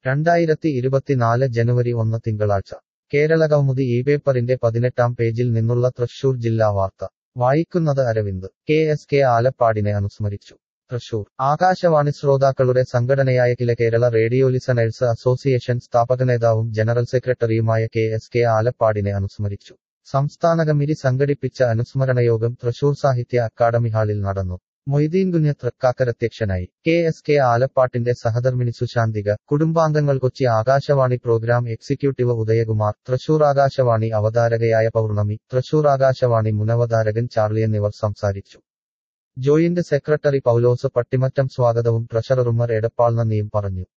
രണ്ടായിരത്തി ഇരുപത്തിനാല് ജനുവരി ഒന്ന് തിങ്കളാഴ്ച കേരളകൗമുദി ഈ പേപ്പറിന്റെ പതിനെട്ടാം പേജിൽ നിന്നുള്ള തൃശൂർ ജില്ലാ വാർത്ത വായിക്കുന്നത് അരവിന്ദ് കെ എസ് കെ ആലപ്പാടിനെ അനുസ്മരിച്ചു തൃശൂർ ആകാശവാണി ശ്രോതാക്കളുടെ സംഘടനയായ KILA Kerala radio listeners association സ്ഥാപകനേതാവും ജനറൽ സെക്രട്ടറിയുമായ കെ എസ് കെ ആലപ്പാടിനെ അനുസ്മരിച്ചു സംസ്ഥാന കമ്മിറ്റി സംഘടിപ്പിച്ച അനുസ്മരണയോഗം തൃശൂർ സാഹിത്യ അക്കാദമി ഹാളിൽ നടന്നു മൊയ്തീൻ കുഞ്ഞ് തൃക്കാക്കരധ്യക്ഷനായി കെ എസ് കെ ആലപ്പാട്ടിന്റെ സഹധർമ്മിണി സുശാന്തിക കുടുംബാംഗങ്ങൾ കൊച്ചി ആകാശവാണി പ്രോഗ്രാം എക്സിക്യൂട്ടീവ് ഉദയകുമാർ തൃശൂർ ആകാശവാണി അവതാരകയായ പൗർണമി തൃശൂർ ആകാശവാണി മുനവതാരകൻ ചാർലി എന്നിവർ സംസാരിച്ചു ജോയിന്റ് സെക്രട്ടറി പൗലോസ് പട്ടിമറ്റം സ്വാഗതവും ട്രഷററുമർ എടപ്പാൾ നന്ദിയും പറഞ്ഞു